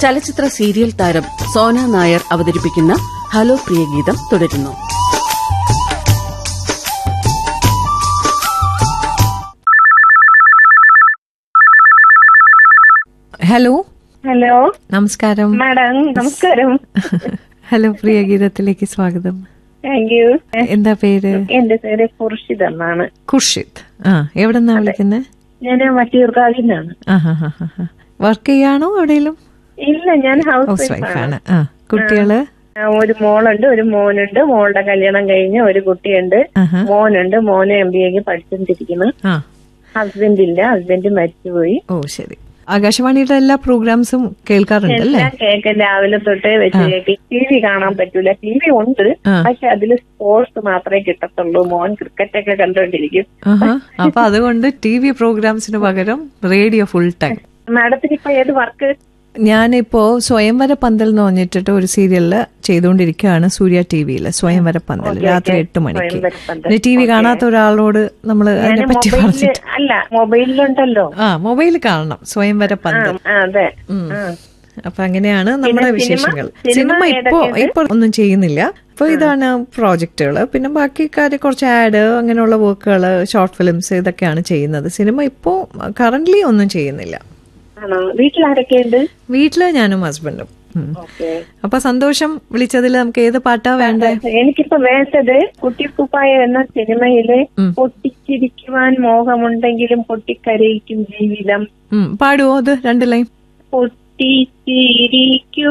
ചലച്ചിത്ര സീരിയൽ താരം സോന നായർ അവതരിപ്പിക്കുന്ന ഹലോ പ്രിയഗീതം തുടരുന്നു ഹലോ ഹലോ നമസ്കാരം മാഡം നമസ്കാരം ഹലോ പ്രിയ ഗീതത്തിലേക്ക് സ്വാഗതം താങ്ക് യു എന്താ പേര് എന്റെ പേര് ഖുർഷിദ് എന്നാണ് ഖുർഷിദ് ആ എവിടെ നിന്നാ വിളിക്കുന്നത് ഞാൻ വട്ടിയൂർക്കാവിൽ നിന്നാണ് വർക്ക് ചെയ്യാണോ എവിടെയെങ്കിലും ഇല്ല ഞാൻ ഹൗസ് ഹൗസ് വൈഫ് വൈഫ് ആണ് ആ കുട്ടികള് ആ, ഒരു മോളുണ്ട് ഒരു മോനുണ്ട് മോളുടെ കല്യാണം കഴിഞ്ഞ് ഒരു കുട്ടിയുണ്ട് ആഹാ. മോനുണ്ട് മോന് എം ബി എക്ക് പഠിച്ചുകൊണ്ടിരിക്കുന്നു ആ ഹസ്ബൻഡ് ഇല്ല ഹസ്ബൻഡ് മരിച്ചുപോയി ഓ ശരി ആകാശവാണിയുടെ എല്ലാ പ്രോഗ്രാംസും കേൾക്കാറുണ്ടല്ലേ എല്ലാം കേൾക്കാൻ രാവിലെ തൊട്ടേ വെച്ച് കേൾക്കും ടി വി കാണാൻ പറ്റൂല ടി വി ഉണ്ട് ആ. പക്ഷെ അതില് സ്പോർട്സ് മാത്രമേ കിട്ടത്തുള്ളൂ മോൻ ക്രിക്കറ്റ് ഒക്കെ കണ്ടോണ്ടിരിക്കും ആഹാ. അപ്പൊ അതുകൊണ്ട് ടി വി പ്രോഗ്രാംസിന് പകരം റേഡിയോ ഫുൾ ടൈം മാഡത്തിന് ഇപ്പൊ ഏത് വർക്ക് ഞാനിപ്പോ സ്വയംവര പന്തൽ എന്ന് പറഞ്ഞിട്ട് ഒരു സീരിയലില് ചെയ്തുകൊണ്ടിരിക്കുകയാണ് സൂര്യ ടി വിയില് സ്വയംവര പന്തൽ രാത്രി എട്ട് മണിക്ക് സ്വയംവര പന്തൽ. പിന്നെ ടി വി കാണാത്ത ഒരാളോട് നമ്മൾ അതിനെ പറ്റി മൊബൈലില് പറഞ്ഞിട്ട് അല്ല മൊബൈലിലുണ്ടല്ലോ ആ മൊബൈൽ കാണണം സ്വയംവര ആ, പന്തൽ ആ, അതെ ഉം. ആ. അപ്പൊ അങ്ങനെയാണ് നമ്മുടെ സിനിമ? വിശേഷങ്ങൾ സിനിമ സിനിമ ഇപ്പോ ഏതൊക്കെയുണ്ട്? ഇപ്പൊ ഒന്നും ചെയ്യുന്നില്ല ഇപ്പൊ ഇതാണ് പ്രോജക്റ്റുകൾ പിന്നെ ബാക്കി കാര്യം കുറച്ച് ആഡ് അങ്ങനെയുള്ള വർക്കുകൾ ഷോർട്ട് ഫിലിംസ് ഇതൊക്കെയാണ് ചെയ്യുന്നത് സിനിമ ഇപ്പോ കറന്റ്ലി ഒന്നും ചെയ്യുന്നില്ല ആണോ വീട്ടിലാരൊക്കെയുണ്ട് വീട്ടില് ഞാനും ഹസ്ബൻഡും ഉം. ഓക്കെ അപ്പൊ സന്തോഷം വിളിച്ചതിൽ നമുക്ക് ഏത് പാട്ടാ വേണ്ടേ എനിക്കിപ്പോ വേണ്ടത് കുട്ടിക്കുപ്പായ എന്ന സിനിമയിലെ പൊട്ടിച്ചിരിക്കുവാൻ മോഹമുണ്ടെങ്കിലും പൊട്ടിക്കരയിക്കും ജീവിതം ഉം, പാടുവോ അത് രണ്ട് ലൈൻ പൊട്ടിച്ചിരിക്കും